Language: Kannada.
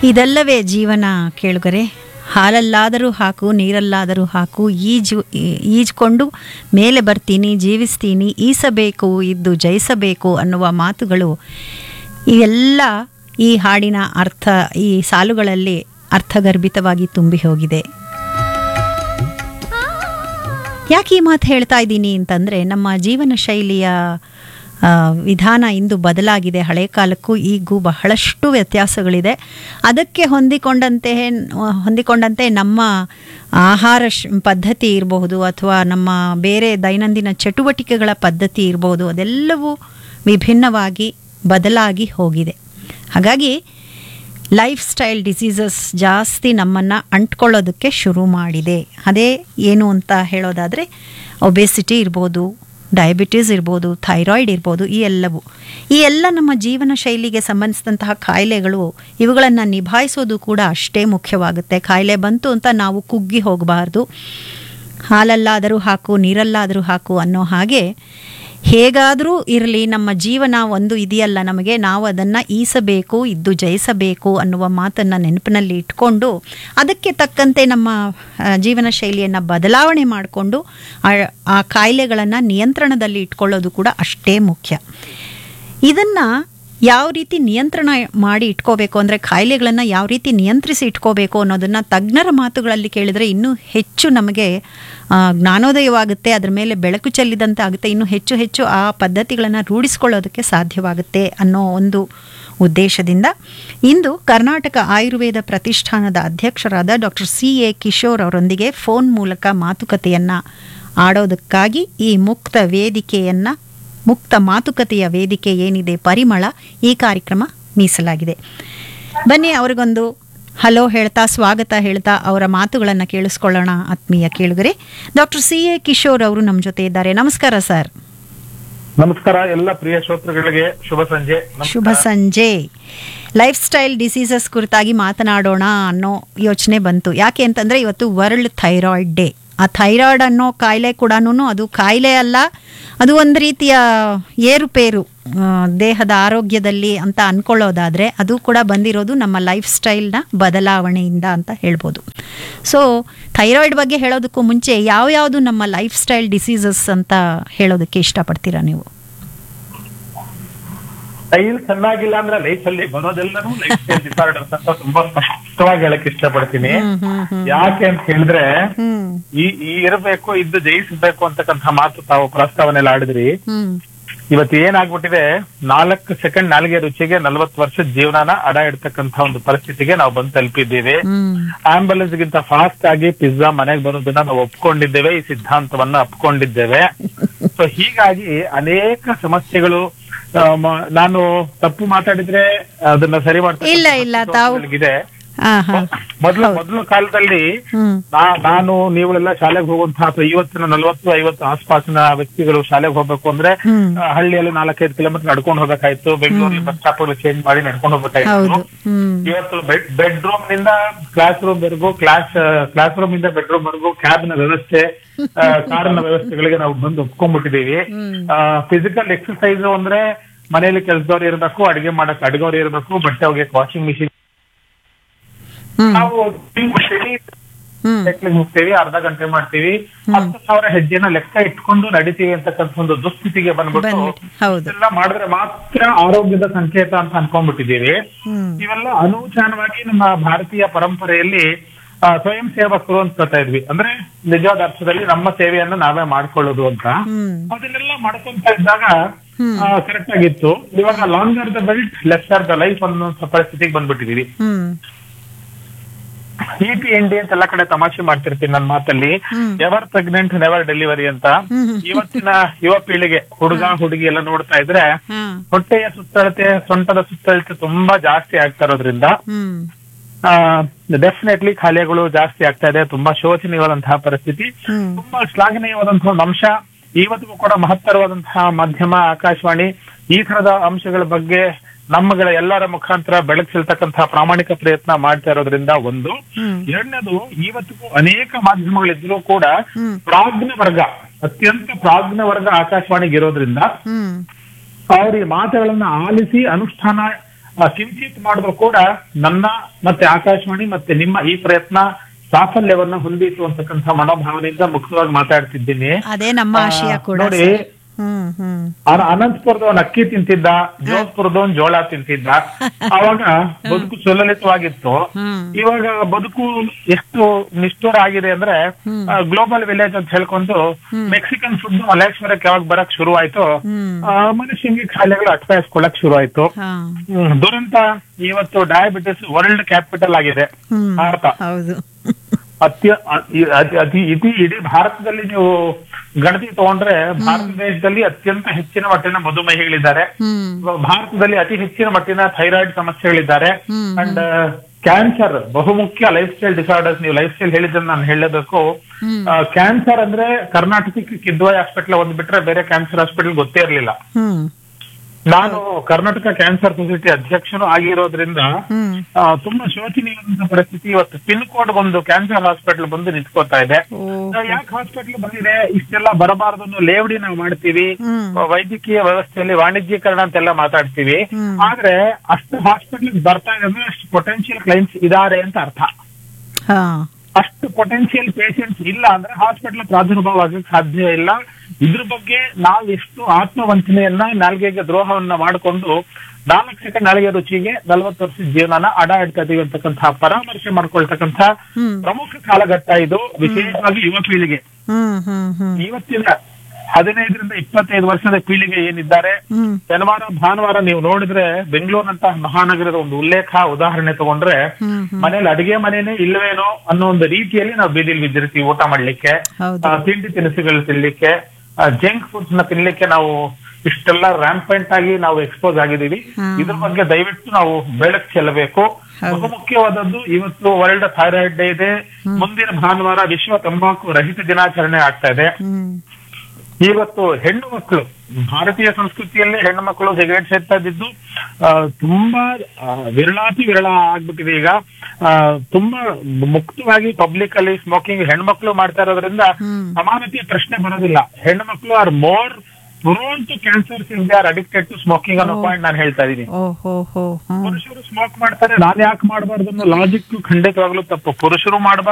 ಇದಲ್ಲವೇ ಜೀವನ ಕೇಳುಗರೆ ಹಾಲಲ್ಲಾದರೂ ಹಾಕು ನೀರಲ್ಲಾದರೂ ಹಾಕು ಈಜು ಈಜ್ಕೊಂಡು ಮೇಲೆ ಬರ್ತೀನಿ ಜೀವಿಸ್ತೀನಿ ಈಸಬೇಕು ಇದ್ದು ಜಯಿಸಬೇಕು ಅನ್ನುವ ಮಾತುಗಳು ಇವೆಲ್ಲ ಈ ಹಾಡಿನ ಅರ್ಥ ಈ ಸಾಲುಗಳಲ್ಲಿ ಅರ್ಥಗರ್ಭಿತವಾಗಿ ತುಂಬಿ ಹೋಗಿದೆ ಯಾಕೆ ಈ ಮಾತು ಹೇಳ್ತಾ ಇದ್ದೀನಿ ಅಂತಂದರೆ ನಮ್ಮ ಜೀವನ ಶೈಲಿಯ ಆ, ವಿಧಾನ ಇಂದು ಬದಲಾಗಿದೆ ಹಳೆ ಕಾಲಕ್ಕೂ ಈಗೂ ಬಹಳಷ್ಟು ವ್ಯತ್ಯಾಸಗಳಿದೆ ಅದಕ್ಕೆ ಹೊಂದಿಕೊಂಡಂತೆ ಹೊಂದಿಕೊಂಡಂತೆ ನಮ್ಮ ಆಹಾರ ಶ್ ಪದ್ಧತಿ ಇರಬಹುದು ಅಥವಾ ನಮ್ಮ ಬೇರೆ ದೈನಂದಿನ ಚಟುವಟಿಕೆಗಳ ಪದ್ಧತಿ ಇರಬಹುದು ಅದೆಲ್ಲವೂ ವಿಭಿನ್ನವಾಗಿ ಬದಲಾಗಿ ಹೋಗಿದೆ ಹಾಗಾಗಿ ಲೈಫ್ ಸ್ಟೈಲ್ ಡಿಸೀಸಸ್ ಜಾಸ್ತಿ ನಮ್ಮನ್ನು ಅಂಟ್ಕೊಳ್ಳೋದಕ್ಕೆ ಶುರು ಮಾಡಿದೆ ಅದೇ ಏನು ಅಂತ ಹೇಳೋದಾದರೆ ಒಬೆಸಿಟಿ ಇರ್ಬೋದು ಡಯಾಬಿಟೀಸ್ ಇರ್ಬೋದು ಥೈರಾಯ್ಡ್ ಇರ್ಬೋದು ಈ ಎಲ್ಲವೂ ಈ ಎಲ್ಲ ನಮ್ಮ ಜೀವನ ಶೈಲಿಗೆ ಸಂಬಂಧಿಸಿದಂತಹ ಕಾಯಿಲೆಗಳು ಇವುಗಳನ್ನು ನಿಭಾಯಿಸೋದು ಕೂಡ ಅಷ್ಟೇ ಮುಖ್ಯವಾಗುತ್ತೆ ಕಾಯಿಲೆ ಬಂತು ಅಂತ ನಾವು ಕುಗ್ಗಿ ಹೋಗಬಾರ್ದು ಹಾಲಲ್ಲಾದರೂ ಹಾಕು ನೀರಲ್ಲಾದರೂ ಹಾಕು ಅನ್ನೋ ಹಾಗೆ ಹೇಗಾದರೂ ಇರಲಿ ನಮ್ಮ ಜೀವನ ಒಂದು ಇದೆಯಲ್ಲ ನಮಗೆ ನಾವು ಅದನ್ನು ಈಸಬೇಕು ಇದ್ದು ಜಯಿಸಬೇಕು ಅನ್ನುವ ಮಾತನ್ನು ನೆನಪಿನಲ್ಲಿ ಇಟ್ಕೊಂಡು ಅದಕ್ಕೆ ತಕ್ಕಂತೆ ನಮ್ಮ ಆ, ಜೀವನ ಶೈಲಿಯನ್ನು ಬದಲಾವಣೆ ಮಾಡಿಕೊಂಡು ಆ- ಆ ಕಾಯಿಲೆಗಳನ್ನು ನಿಯಂತ್ರಣದಲ್ಲಿ ಇಟ್ಕೊಳ್ಳೋದು ಕೂಡ ಅಷ್ಟೇ ಮುಖ್ಯ ಇದನ್ನು ಯಾವ ರೀತಿ ನಿಯಂತ್ರಣ ಮಾಡಿ ಇಟ್ಕೋಬೇಕು ಅಂದರೆ ಕಾಯಿಲೆಗಳನ್ನು ಯಾವ ರೀತಿ ನಿಯಂತ್ರಿಸಿ ಇಟ್ಕೋಬೇಕು ಅನ್ನೋದನ್ನು ತಜ್ಞರ ಮಾತುಗಳಲ್ಲಿ ಕೇಳಿದರೆ ಇನ್ನೂ ಹೆಚ್ಚು ನಮಗೆ ಆ, ಜ್ಞಾನೋದಯವಾಗುತ್ತೆ ಅದರ ಮೇಲೆ ಬೆಳಕು ಚೆಲ್ಲಿದಂತೆ ಆಗುತ್ತೆ ಇನ್ನೂ ಹೆಚ್ಚು ಹೆಚ್ಚು ಆ ಪದ್ಧತಿಗಳನ್ನು ರೂಢಿಸ್ಕೊಳ್ಳೋದಕ್ಕೆ ಸಾಧ್ಯವಾಗುತ್ತೆ ಅನ್ನೋ ಒಂದು ಉದ್ದೇಶದಿಂದ ಇಂದು ಕರ್ನಾಟಕ ಆಯುರ್ವೇದ ಪ್ರತಿಷ್ಠಾನದ ಅಧ್ಯಕ್ಷರಾದ ಡಾಕ್ಟರ್ ಸಿ ಎ ಕಿಶೋರ್ ಅವರೊಂದಿಗೆ ಫೋನ್ ಮೂಲಕ ಮಾತುಕತೆಯನ್ನು ಆಡೋದಕ್ಕಾಗಿ ಈ ಮುಕ್ತ ವೇದಿಕೆಯನ್ನು ಮುಕ್ತ ಮಾತುಕತೆಯ ವೇದಿಕೆ ಏನಿದೆ ಪರಿಮಳ ಈ ಕಾರ್ಯಕ್ರಮ ಮೀಸಲಾಗಿದೆ ಬನ್ನಿ ಅವರಿಗೊಂದು ಹಲೋ ಹೇಳ್ತಾ ಸ್ವಾಗತ ಹೇಳ್ತಾ ಅವರ ಮಾತುಗಳನ್ನು ಕೇಳಿಸ್ಕೊಳ್ಳೋಣ ಆತ್ಮೀಯ ಕೇಳುಗರೆ ಡಾಕ್ಟರ್ ಸಿ ಎ ಕಿಶೋರ್ ಅವರು ನಮ್ಮ ಜೊತೆ ಇದ್ದಾರೆ ನಮಸ್ಕಾರ ಸರ್ ನಮಸ್ಕಾರ ಎಲ್ಲ ಪ್ರಿಯ ಶ್ರೋತೃಗಳಿಗೆ ಶುಭ ಸಂಜೆ ನಮಸ್ಕಾರ. ಶುಭ ಸಂಜೆ ಲೈಫ್ ಸ್ಟೈಲ್ ಡಿಸೀಸಸ್ ಕುರಿತಾಗಿ ಮಾತನಾಡೋಣ ಅನ್ನೋ ಯೋಚನೆ ಬಂತು ಯಾಕೆ ಅಂತಂದರೆ ಇವತ್ತು ವರ್ಲ್ಡ್ ಥೈರಾಯ್ಡ್ ಡೇ ಆ ಥೈರಾಯ್ಡ್ ಅನ್ನೋ ಕಾಯಿಲೆ ಕೂಡ ಅದು ಕಾಯಿಲೆ ಅಲ್ಲ ಅದು ಒಂದು ರೀತಿಯ ಏರುಪೇರು ಆ, ದೇಹದ ಆರೋಗ್ಯದಲ್ಲಿ ಅಂತ ಅನ್ಕೊಳ್ಳೋದಾದರೆ ಅದು ಕೂಡ ಬಂದಿರೋದು ನಮ್ಮ ಲೈಫ್ ಸ್ಟೈಲ್ನ ಬದಲಾವಣೆಯಿಂದ ಅಂತ ಹೇಳ್ಬೋದು ಸೊ ಥೈರಾಯ್ಡ್ ಬಗ್ಗೆ ಹೇಳೋದಕ್ಕೂ ಮುಂಚೆ ಯಾವ್ಯಾವುದು ನಮ್ಮ ಲೈಫ್ ಸ್ಟೈಲ್ ಡಿಸೀಸಸ್ ಅಂತ ಹೇಳೋದಕ್ಕೆ ಇಷ್ಟಪಡ್ತೀರಾ ನೀವು ಸ್ಟೈಲ್ ಚೆನ್ನಾಗಿಲ್ಲ ಅಂದ್ರೆ ಲೈಫ್ ಅಲ್ಲಿ ಬರೋದೆಲ್ಲರೂ ಲೈಫ್ ಸ್ಟೈಲ್ ಡಿಸಾರ್ಡರ್ಸ್ ಅಂತ ತುಂಬಾ ಸ್ಪಷ್ಟವಾಗಿ ಹೇಳಕ್ ಇಷ್ಟಪಡ್ತೀನಿ ಹ್ಮ್ ಹ್ಮ್ ಹ್ಮ್ ಯಾಕೆ ಅಂತ ಹೇಳಿದ್ರೆ ಹ್ಮ್ ಈ ಈ ಇರಬೇಕು ಇದ್ದು ಜಯಿಸಬೇಕು ಅಂತಕ್ಕಂಥ ಮಾತು ತಾವು ಪ್ರಸ್ತಾವನೆ ಎಲ್ಲ ಆಡಿದ್ರಿ ಹ್ಮ್ ಇವತ್ತು ಏನಾಗ್ಬಿಟ್ಟಿದೆ ನಾಲ್ಕು ಸೆಕೆಂಡ್ ನಾಲ್ಗೆ ರುಚಿಗೆ ನಲ್ವತ್ತು ವರ್ಷದ ಜೀವನನ ಅಡ ಇಡ್ತಕ್ಕಂಥ ಒಂದು ಪರಿಸ್ಥಿತಿಗೆ ನಾವು ಬಂದು ತಲುಪಿದ್ದೀವಿ ಹ್ಮ್ ಆಂಬುಲೆನ್ಸ್ ಗಿಂತ ಫಾಸ್ಟ್ ಆಗಿ ಪಿಜ್ಜಾ ಮನೆಗೆ ಬರೋದನ್ನ ನಾವು ಒಪ್ಕೊಂಡಿದ್ದೇವೆ ಈ ಸಿದ್ಧಾಂತವನ್ನ ಒಪ್ಕೊಂಡಿದ್ದೇವೆ ಸೊ ಹೀಗಾಗಿ ಅನೇಕ ಸಮಸ್ಯೆಗಳು ಆ, ಮ- ನಾನು ತಪ್ಪು ಮಾತಾಡಿದ್ರೆ ಅದನ್ನ ಸರಿ ಮಾಡ್ತಾ ಇಲ್ಲ, ಇಲ್ಲ, ತಾವು- ಇದೆ ಆ, ಹಾ. ಮೊದಲು ಮೊದಲು ಕಾಲದಲ್ಲಿ ಹ್ಮ್ ನಾ- ನಾನು ನೀವೆಲ್ಲ ಶಾಲೆಗೆ ಹೋಗುವಂತಹ ಅಥವಾ ಇವತ್ತಿನ ನಲವತ್ತು ಐವತ್ತು ಆಸ್ಪಾಸಿನ ವ್ಯಕ್ತಿಗಳು ಶಾಲೆಗೆ ಹೋಗ್ಬೇಕು ಅಂದ್ರೆ ಹ್ಮ್. ಆ, ಹಳ್ಳಿಯಲ್ಲಿ ನಾಲ್ಕೈದು ಕಿಲೋಮೀಟರ್ ನಡ್ಕೊಂಡು ಹೋಗ್ಬೇಕಾಯ್ತು ಬೆಂಗಳೂರಲ್ಲಿ ಬಸ್ ಸ್ಟಾಪ್ ಚೇಂಜ್ ಮಾಡಿ ನಡ್ಕೊಂಡು ಹೋಗ್ಬೇಕಾಯ್ತು ಹೌದು ಹ್ಮ್ ಇವತ್ತು ಬೆಡ್ರೂಮ್ ನಿಂದ ಕ್ಲಾಸ್ ರೂಮ್ ವರೆಗೂ ಕ್ಲಾಸ್ ಕ್ಲಾಸ್ ರೂಮ್ ಇಂದ ಬೆಡ್ರೂಮ್ ವರೆಗೂ ಕ್ಯಾಬ್ ನ ವ್ಯವಸ್ಥೆ ಕಾರಿನ ವ್ಯವಸ್ಥೆಗಳಿಗೆ ನಾವು ಬಂದು ಒಪ್ಕೊಂಡ್ಬಿಟ್ಟಿದೀವಿ ಫಿಸಿಕಲ್ ಎಕ್ಸರ್ಸೈಸ್ ಅಂದ್ರೆ ಮನೆಯಲ್ಲಿ ಕೆಲಸದವ್ರು ಇರಬೇಕು ಅಡಿಗೆ ಮಾಡಕ್ ಅಡಿಗೆವ್ರು ಇರಬೇಕು ಬಟ್ಟೆ ಒಗೆಯಕ್ ವಾಷಿಂಗ್ ಮಿಷಿನ್ ಹ್ಮ್ ನಾವು ಹೋಗ್ತೀವಿ ಹ್ಮ್ ಸೈಕ್ಲಿಂಗ್ ಹೋಗ್ತೀವಿ ಅರ್ಧ ಗಂಟೆ ಮಾಡ್ತೀವಿ ಹತ್ತು ಸಾವಿರ ಹೆಜ್ಜೆನ ಲೆಕ್ಕ ಇಟ್ಕೊಂಡು ನಡಿತೀವಿ ಅಂತಕ್ಕಂಥ ಒಂದು ದುಸ್ಥಿತಿಗೆ ಬಂದ್ಬಿಟ್ಟು ಬಂದ್ಬಿಟ್ಟು ಹೌದು ಇದೆಲ್ಲ ಮಾಡಿದ್ರೆ ಮಾತ್ರ ಆರೋಗ್ಯದ ಸಂಕೇತ ಅಂತ ಅನ್ಕೊಂಡ್ಬಿಟ್ಟಿದ್ದೀವಿ ಹ್ಮ್ ಇವೆಲ್ಲ ಅನೂಚಾನವಾಗಿ ನಮ್ಮ ಭಾರತೀಯ ಪರಂಪರೆಯಲ್ಲಿ ಆ, ಸ್ವಯಂ ಸೇವಕರು ಅಂತ ಕರ್ತಾ ಇದ್ವಿ ಅಂದ್ರೆ ನಿಜವಾದ ಅರ್ಥದಲ್ಲಿ ನಮ್ಮ ಸೇವೆಯನ್ನು ನಾವೇ ಮಾಡ್ಕೊಳ್ಳೋದು ಅಂತ ಹ್ಮ್ ಅದನ್ನೆಲ್ಲ ಮಾಡ್ಕೊಂತ ಇದ್ದಾಗ ಹ್ಮ್. ಕರೆಕ್ಟ್ ಆಗಿತ್ತು ಇವಾಗ longer the belt lesser the life ಅನ್ನೋ ಪರಿಸ್ಥಿತಿಗೆ ಬಂದ್ಬಿಟ್ಟಿದೀವಿ ಹ್ಮ್ ಇ ಪಿ ಎನ್ ಡಿ ಅಂತ ಎಲ್ಲ ಕಡೆ ತಮಾಷೆ ಮಾಡ್ತಿರ್ತೀನಿ ನನ್ನ ಮಾತಲ್ಲಿ ಹ್ಮ್. ಎವರ್ ಪ್ರೆಗ್ನೆಂಟ್ ನೆವರ್ ಡೆಲಿವರಿ ಅಂತ ಹ್ಮ್ ಹ್ಮ್. ಇವತ್ತಿನ ಯುವ ಪೀಳಿಗೆ ಹುಡುಗ ಹುಡುಗಿ ಎಲ್ಲ ನೋಡ್ತಾ ಇದ್ರೆ ಹಾ ಹೊಟ್ಟೆಯ ಸುತ್ತಳತೆ ಸೊಂಟದ ಸುತ್ತಳತೆ ತುಂಬಾ ಜಾಸ್ತಿ ಆಗ್ತಾ ಇರೋದ್ರಿಂದ ಹ್ಮ್ ಡೆಫಿನೆಟ್ಲಿ ಖಾಲಿಗಳು ಜಾಸ್ತಿ ಆಗ್ತಾ ಇದೆ ತುಂಬಾ ಶೋಚನೀಯವಾದಂತಹ ಪರಿಸ್ಥಿತಿ ಹ್ಮ್ ತುಂಬಾ ಶ್ಲಾಘನೀಯವಾದಂತಹ ಒಂದು ಅಂಶ ಇವತ್ತಿಗೂ ಕೂಡ ಮಹತ್ತರವಾದಂತಹ ಮಾಧ್ಯಮ ಆಕಾಶವಾಣಿ ಈ ತರದ ಅಂಶಗಳ ಬಗ್ಗೆ ನಮ್ಮಗಳ ಎಲ್ಲರ ಮುಖಾಂತರ ಬೆಳಕಿಲ್ತಕ್ಕಂತಹ ಪ್ರಾಮಾಣಿಕ ಪ್ರಯತ್ನ ಮಾಡ್ತಾ ಇರೋದ್ರಿಂದ ಒಂದು ಹ್ಮ್ ಎರಡನೇದು ಇವತ್ತಿಗೂ ಅನೇಕ ಮಾಧ್ಯಮಗಳಿದ್ರೂ ಕೂಡ ಹ್ಮ್ ಪ್ರಾಜ್ಞ ವರ್ಗ ಅತ್ಯಂತ ಪ್ರಾಜ್ಞ ವರ್ಗ ಆಕಾಶವಾಣಿಗೆ ಇರೋದ್ರಿಂದ ಹ್ಮ್ ಅವ್ರ ಈ ಮಾತುಗಳನ್ನ ಆಲಿಸಿ ಅನುಷ್ಠಾನ ಆ, ಕಿಂಚಿತ್ ಮಾಡಿದ್ರು ಕೂಡ ನನ್ನ ಮತ್ತೆ ಆಕಾಶವಾಣಿ ಮತ್ತೆ ನಿಮ್ಮ ಈ ಪ್ರಯತ್ನ ಸಾಫಲ್ಯವನ್ನ ಹೊಂದಿತು ಅಂತಕ್ಕಂಥ ಮನೋಭಾವನೆಯಿಂದ ಮುಕ್ತವಾಗಿ ಮಾತಾಡ್ತಿದ್ದೀನಿ ಅದೇ ನಮ್ಮ ಆಶಯ ಕೂಡ ನೋಡಿ ಸರ್. ಹ್ಮ್ ಹ್ಮ್ ಅನ- ಅನಂತಪುರದವನ್ ಅಕ್ಕಿ ತಿಂತಿದ್ದ ಜೋಧ್ಪುರದವನ್ ಜೋಳ ತಿಂತಿದ್ದ ಅವಾಗ ಬದುಕು ಸುಲಲಿತವಾಗಿತ್ತು ಹ್ಮ್ ಇವಾಗ ಬದುಕು ಎಷ್ಟು ನಿಷ್ಠುರ ಆಗಿದೆ ಅಂದ್ರೆ ಗ್ಲೋಬಲ್ ವಿಲೇಜ್ ಅಂತ ಹೇಳ್ಕೊಂಡು ಮೆಕ್ಸಿಕನ್ ಫುಡ್ ಮಲೇಶ್ವರಕ್ಕೆ ಯಾವಾಗ ಬರಕ್ ಶುರು ಆಯ್ತು ಹ್ಮ್ ಮನುಷ್ಯಂಗೆ ಖಾಯಿಲೆಗಳು ಅಟ್ಕಾಯಿಸ್ಕೊಳಕ್ ಶುರು ಆಯ್ತು ಹಾ ಹ್ಮ್, ದುರಂತ ಇವತ್ತು ಡಯಾಬಿಟಿಸ್ ವರ್ಲ್ಡ್ ಕ್ಯಾಪಿಟಲ್ ಆಗಿದೆ ಹ್ಮ್ ಭಾರತ ಹೌದು ಅತ್ಯ ಅ- ಇ- ಅತಿ ಅತಿ- ಇಡೀ ಇಡೀ ಭಾರತದಲ್ಲಿ ನೀವು ಗಣತಿ ತಗೊಂಡ್ರೆ ಭಾರತ ದೇಶದಲ್ಲಿ ಅತ್ಯಂತ ಹೆಚ್ಚಿನ ಮಟ್ಟಿನ ಮಧುಮೇಹಿಗಳಿದ್ದಾರೆ ಹ್ಮ್ ಭಾರತದಲ್ಲಿ ಅತಿ ಹೆಚ್ಚಿನ ಮಟ್ಟಿನ ಥೈರಾಯ್ಡ್ ಸಮಸ್ಯೆಗಳಿದ್ದಾರೆ ಹ್ಮ್, ಅಂಡ್ ಕ್ಯಾನ್ಸರ್ ಬಹುಮುಖ್ಯ ಲೈಫ್ ಸ್ಟೈಲ್ ಡಿಸಾರ್ಡರ್ಸ್ ನೀವು ಲೈಫ್ ಸ್ಟೈಲ್ ಹೇಳಿದ್ದನ್ನ ನಾನು ಹೇಳಬೇಕು ಹ್ಮ್ ಕ್ಯಾನ್ಸರ್ ಅಂದ್ರೆ ಕರ್ನಾಟಕಕ್ಕೆ ಕಿದ್ವಾಯ್ ಹಾಸ್ಪಿಟಲ್ ಒಂದ್ ಬಿಟ್ರೆ ಬೇರೆ ಕ್ಯಾನ್ಸರ್ ಹಾಸ್ಪಿಟಲ್ ಗೊತ್ತೇ ಇರಲಿಲ್ಲ ಹ್ಮ್ ನಾನು ಕರ್ನಾಟಕ ಕ್ಯಾನ್ಸರ್ ಸೊಸೈಟಿ ಅಧ್ಯಕ್ಷನು ಆಗಿರೋದ್ರಿಂದ ಹ್ಮ್ ಆ, ತುಂಬಾ ಶೋಚನೀಯವಾದ ಪರಿಸ್ಥಿತಿ ಇವತ್ತು ಪಿನ್ ಕೋಡ್ ಒಂದು ಕ್ಯಾನ್ಸರ್ ಹಾಸ್ಪಿಟಲ್ ಬಂದು ನಿಂತ್ಕೋತಾ ಇದೆ ಓ ಯಾಕೆ ಹಾಸ್ಪಿಟಲ್ ಬಂದಿದೆ ಇಷ್ಟೆಲ್ಲ ಬರಬಾರದು ಅನ್ನೋ ಲೇವಡಿ ನಾವು ಮಾಡ್ತೀವಿ ಹ್ಮ್ ವೈದ್ಯಕೀಯ ವ್ಯವಸ್ಥೆಯಲ್ಲಿ ವಾಣಿಜ್ಯೀಕರಣ ಅಂತೆಲ್ಲ ಮಾತಾಡ್ತೀವಿ ಹ್ಮ್. ಆದ್ರೆ ಅಷ್ಟು ಹಾಸ್ಪಿಟಲ್ ಬರ್ತಾ ಇದೆ ಅಂದ್ರೆ ಅಷ್ಟು ಪೊಟೆನ್ಶಿಯಲ್ ಕ್ಲೈಂಟ್ಸ್ ಇದಾರೆ ಅಂತ ಅರ್ಥ ಹಾ ಅಷ್ಟು ಪೊಟೆನ್ಶಿಯಲ್ ಪೇಷಂಟ್ಸ್ ಇಲ್ಲ ಅಂದ್ರೆ ಹಾಸ್ಪಿಟಲ್ ಪ್ರಾದುರ್ಭಾವ ಆಗಕ್ಕೆ ಸಾಧ್ಯ ಇಲ್ಲ ಇದ್ರ ಬಗ್ಗೆ ನಾವು ಎಷ್ಟು ಆತ್ಮವಂಚನೆಯನ್ನ ನಾಲ್ಗೆಗೆ ದ್ರೋಹವನ್ನ ಮಾಡಿಕೊಂಡು ನಾಲ್ಕು ಸೆಕೆಂಡ್ ನಾಲ್ಗೆ ರುಚಿಗೆ ನಲವತ್ತು ವರ್ಷದ ಜೀವನನ ಅಡ ಇಡ್ತಾ ಇದೀವಿ ಅಂತಕ್ಕಂಥ ಪರಾಮರ್ಶೆ ಮಾಡ್ಕೊಳ್ತಕ್ಕಂಥ ಹ್ಮ್ ಪ್ರಮುಖ ಕಾಲಘಟ್ಟ ಇದು ವಿಶೇಷವಾಗಿ ಯುವ ಪೀಳಿಗೆ ಹ್ಮ್ ಹ್ಮ್ ಹ್ಮ್ ಇವತ್ತಿನ ಹದಿನೈದರಿಂದ ಇಪ್ಪತ್ತೈದು ವರ್ಷದ ಪೀಳಿಗೆ ಏನಿದ್ದಾರೆ ಹ್ಮ್ ಶನಿವಾರ ಭಾನುವಾರ ನೀವು ನೋಡಿದ್ರೆ ಬೆಂಗಳೂರಿನಂತಹ ಮಹಾನಗರದ ಒಂದು ಉಲ್ಲೇಖ ಉದಾಹರಣೆ ತಗೊಂಡ್ರೆ ಹ್ಮ್ ಹ್ಮ್ ಮನೇಲಿ ಅಡಿಗೆ ಮನೇನೆ ಇಲ್ವೇನೋ ಅನ್ನೋ ಒಂದು ರೀತಿಯಲ್ಲಿ ನಾವು ಬೀದಿಲಿ ಬಿದ್ದಿರ್ತೀವಿ ಊಟ ಮಾಡ್ಲಿಕ್ಕೆ ಹೌದು ಆ, ತಿಂಡಿ ತಿನಿಸುಗಳು ತಿನ್ಲಿಕ್ಕೆ ಜಂಕ್ ಫುಡ್ಸ್ ನ ತಿನ್ಲಿಕ್ಕೆ ನಾವು ಇಷ್ಟೆಲ್ಲ ರ್ಯಾಂಪೆಂಟ್ ಆಗಿ ನಾವು ಎಕ್ಸ್ಪೋಸ್ ಆಗಿದ್ದೀವಿ ಹ್ಮ್. ಇದ್ರ ಬಗ್ಗೆ ದಯವಿಟ್ಟು ನಾವು ಬೆಳಕು ಚೆಲ್ಲಬೇಕು ಹೌದು. ಬಹುಮುಖ್ಯವಾದದ್ದು ಇವತ್ತು ವರ್ಲ್ಡ್ ಥೈರಾಯ್ಡ್ ಡೇ ಇದೆ ಮುಂದಿನ ಭಾನುವಾರ ವಿಶ್ವ ತಂಬಾಕು ರಹಿತ ದಿನಾಚರಣೆ ಆಗ್ತಾ ಇದೆ ಹ್ಮ್ ಇವತ್ತು ಹೆಣ್ಣು ಮಕ್ಕಳು ಭಾರತೀಯ ಸಂಸ್ಕೃತಿಯಲ್ಲಿ ಹೆಣ್ಣು ಮಕ್ಕಳು ಸಿಗರೇಟ್ ಸೇರ್ತಾ ಇದ್ದಿದ್ದು ಆ, ತುಂಬಾ ಆ, ವಿರಳಾತಿ ವಿರಳ ಆಗ್ಬಿಟ್ಟಿದೆ ಈಗ ಆ, ತುಂಬಾ ಮುಕ್ತವಾಗಿ ಪಬ್ಲಿಕ್ ಅಲ್ಲಿ ಸ್ಮೋಕಿಂಗ್ ಹೆಣ್ಮಕ್ಳು ಮಾಡ್ತಾ ಇರೋದ್ರಿಂದ ಹ್ಮ್. ಸಮಾನತೆಯ ಪ್ರಶ್ನೆ ಬರೋದಿಲ್ಲ ಹೆಣ್ಣು ಮಕ್ಕಳು are more prone to cancers in they are addicted to smoking ಅನ್ನೋ ಪಾಯಿಂಟ್ ನಾನು ಹೇಳ್ತಾ ಇದೀನಿ ಓ ಹೋ ಹೋ ಹ್ಮ್ ಪುರುಷರು ಸ್ಮೋಕ್ ಮಾಡ್ತಾರೆ ನಾನ್ ಯಾಕೆ ಮಾಡಬಾರ್ದು ಅನ್ನೋ ಲಾಜಿಕ್ ಖಂಡಿತವಾಗ್ಲೂ ತಪ್ಪು ಪುರುಷರು ಮಾಡಬಾರ್ದು